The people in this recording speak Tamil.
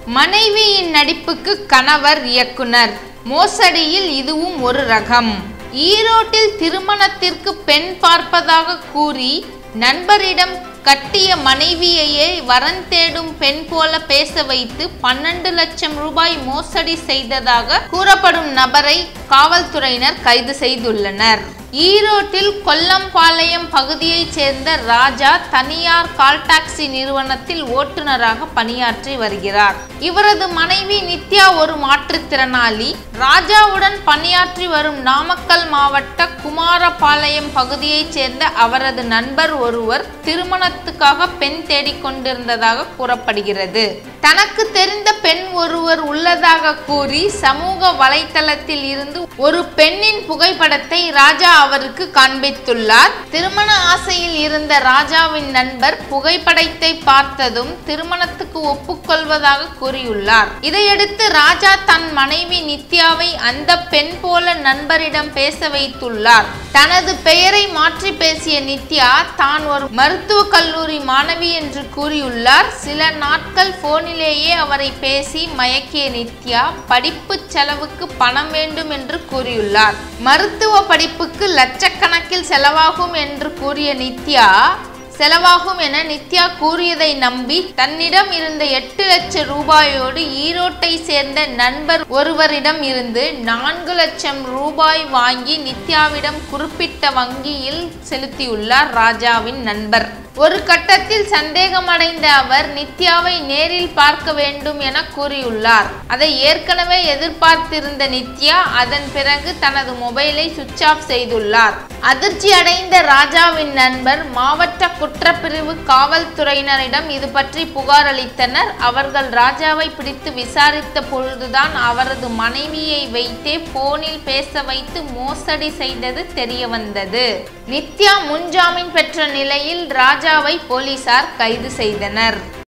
மனைவியின் நடிப்புக்கு கணவர் இயக்குனர் மோசடியில் இதுவும் ஒரு ரகம் ஈரோட்டில் திருமணத்திற்கு பெண் பார்ப்பதாக கூறி நண்பரிடம் கட்டிய மனைவியையே வரன் தேடும் பெண் போல பேச வைத்து பன்னெண்டு லட்சம் ரூபாய் மோசடி செய்ததாக கூறப்படும் நபரை காவல்துறையினர் கைது செய்துள்ளனர் ஈரோட்டில் கொல்லம்பாளையம் பகுதியைச் சேர்ந்த ராஜா தனியார் கால் டாக்ஸி நிறுவனத்தில் ஓட்டுநராக பணியாற்றி வருகிறார் இவரது மனைவி நித்யா ஒரு மாற்றுத்திறனாளி ராஜாவுடன் பணியாற்றி வரும் நாமக்கல் மாவட்ட குமாரபாளையம் பகுதியைச் சேர்ந்த அவரது நண்பர் ஒருவர் திருமணத்துக்காக பெண் தேடிக்கொண்டிருந்ததாக கூறப்படுகிறது தனக்கு தெரிந்த பெண் ஒருவர் உள்ளதாக கூறி சமூக வலைத்தளத்தில் இருந்து ஒரு பெண்ணின் புகைப்படத்தை ராஜா அவருக்கு காண்பித்துள்ளார் திருமண ஆசையில் இருந்த ராஜாவின் நண்பர் புகைப்படத்தை பார்த்ததும் திருமணத்துக்கு ஒப்புக்கொள்வதாக கூறியுள்ளார் இதையடுத்து ராஜா தன் மனைவி நித்யாவை அந்த பெண் போல நண்பரிடம் பேச வைத்துள்ளார் தனது பெயரை மாற்றி பேசிய நித்யா தான் ஒரு மருத்துவக் கல்லூரி மாணவி என்று கூறியுள்ளார் சில நாட்கள் போனிலேயே அவரை பேசி மயக்கிய நித்யா படிப்பு செலவுக்கு பணம் வேண்டும் என்று கூறியுள்ளார் மருத்துவ படிப்புக்கு லட்சக்கணக்கில் செலவாகும் என்று கூறிய நித்யா செலவாகும் என நித்யா கூறியதை நம்பி தன்னிடம் இருந்த எட்டு லட்சம் ரூபாயோடு ஈரோட்டை சேர்ந்த நண்பர் ஒருவரிடம் இருந்து நான்கு லட்சம் ரூபாய் வாங்கி நித்யாவிடம் குறிப்பிட்ட வங்கியில் செலுத்தியுள்ளார் ராஜாவின் நண்பர் ஒரு கட்டத்தில் சந்தேகமடைந்த அவர் நித்யாவை நேரில் பார்க்க வேண்டும் என கூறியுள்ளார் அதை ஏற்கனவே எதிர்பார்த்திருந்த நித்யா அதன் பிறகு தனது மொபைலை சுவிட்ச் ஆஃப் செய்துள்ளார் அதிர்ச்சி அடைந்த ராஜாவின் நண்பர் மாவட்ட குற்றப்பிரிவு காவல்துறையினரிடம் இது பற்றி புகார் அளித்தனர் அவர்கள் ராஜாவை பிடித்து விசாரித்த பொழுதுதான் அவரது மனைவியை வைத்தே போனில் பேச வைத்து மோசடி செய்தது தெரிய வந்தது நித்யா முன்ஜாமீன் பெற்ற நிலையில் ராஜாவை போலீசார் கைது செய்தனர்